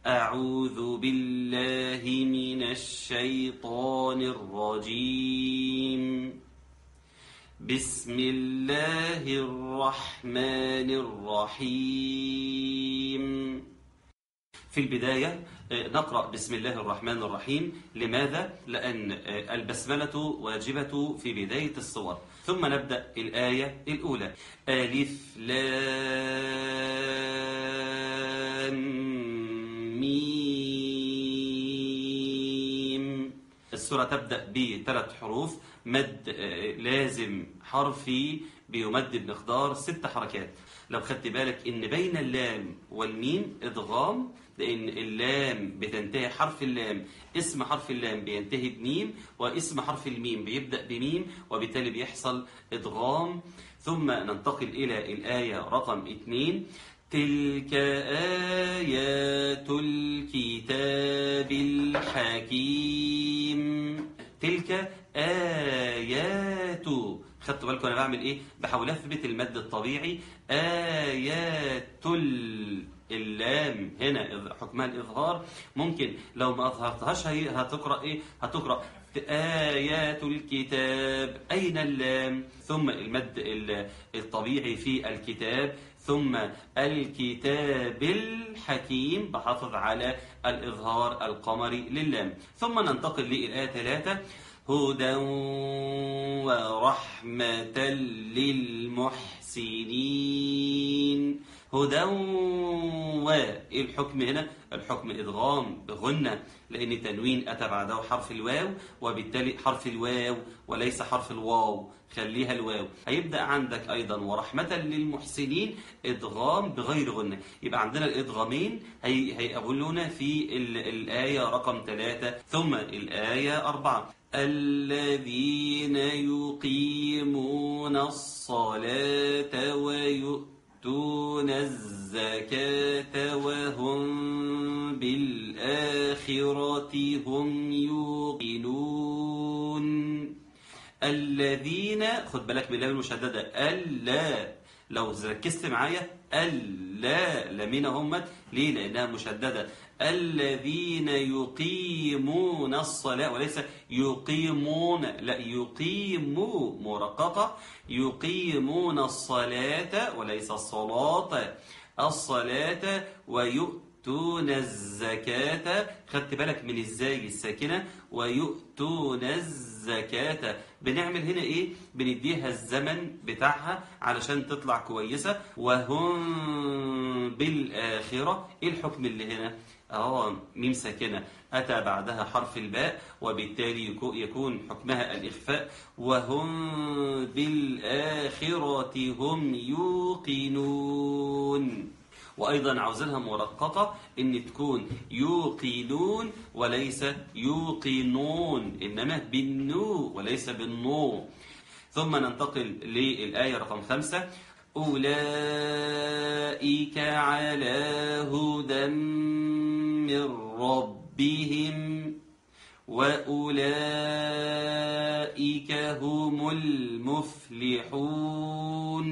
أعوذ بالله من الشيطان الرجيم بسم الله الرحمن الرحيم في البداية نقرأ بسم الله الرحمن الرحيم لماذا؟ لأن البسملة واجبة في بداية الصور ثم نبدأ الآية الأولى ألف لام ميم السورة تبدأ بثلاث حروف مد لازم حرفي بيمد بمقدار ست حركات لو خدت بالك ان بين اللام والميم ادغام لان اللام بتنتهي حرف اللام اسم حرف اللام بينتهي بميم واسم حرف الميم بيبدأ بميم وبالتالي بيحصل ادغام ثم ننتقل الى الآية رقم اثنين تلك آيات الكتاب الحكيم تلك آيات خدتوا بالكم انا بعمل ايه بحاول اثبت المد الطبيعي آيات اللام هنا حكمها الاظهار ممكن لو ما اظهرتهاش هي هتقرا ايه هتقرا آيات الكتاب أين اللام ثم المد الطبيعي في الكتاب ثم الكتاب الحكيم بحافظ على الإظهار القمري للام ثم ننتقل للآية 3 هدى ورحمة للمحسنين هدى والحكم هنا الحكم إدغام بغنة لأن تنوين أتى بعده حرف الواو وبالتالي حرف الواو وليس حرف الواو خليها الواو هيبدأ عندك أيضا ورحمة للمحسنين إدغام بغير غنة يبقى عندنا الإدغامين هي هيقولون في الآية رقم ثلاثة ثم الآية أربعة الذين يقيمون الصلاة ويؤمنون يؤتون الزكاة وهم بالآخرة هم يوقنون الذين خد بالك من اللام المشددة ألا لو ركزت معايا ألا لمين همت ليه لأنها مشددة الذين يقيمون الصلاة وليس يقيمون لا يقيموا مرققة يقيمون الصلاة وليس الصلاة الصلاة ويؤتون الزكاة خدت بالك من الزاي الساكنة ويؤتون الزكاة بنعمل هنا ايه بنديها الزمن بتاعها علشان تطلع كويسة وهم بالآخرة ايه الحكم اللي هنا اه ميم ساكنة أتى بعدها حرف الباء وبالتالي يكون حكمها الإخفاء وهم بالآخرة هم يوقنون وأيضا عاوزينها مرققة إن تكون يوقنون وليس يوقنون إنما بالنو وليس بالنو ثم ننتقل للآية رقم خمسة أولئك على هدى من ربهم وأولئك هم المفلحون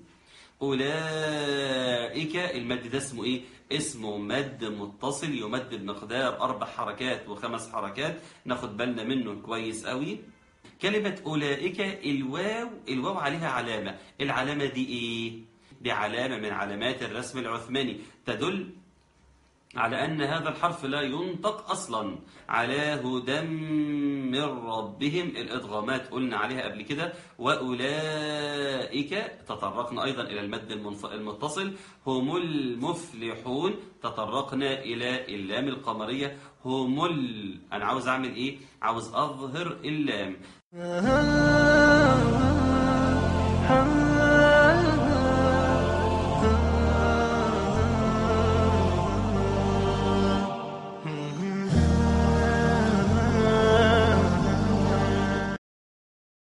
أولئك المد ده اسمه إيه؟ اسمه مد متصل يمد بمقدار أربع حركات وخمس حركات ناخد بالنا منه كويس قوي كلمة أولئك الواو الواو عليها علامة العلامة دي إيه؟ دي علامة من علامات الرسم العثماني تدل على أن هذا الحرف لا ينطق أصلا على هدى من ربهم الإضغامات قلنا عليها قبل كده وأولئك تطرقنا أيضا إلى المد المتصل هم المفلحون تطرقنا إلى اللام القمرية هم ال... أنا عاوز أعمل إيه؟ عاوز أظهر اللام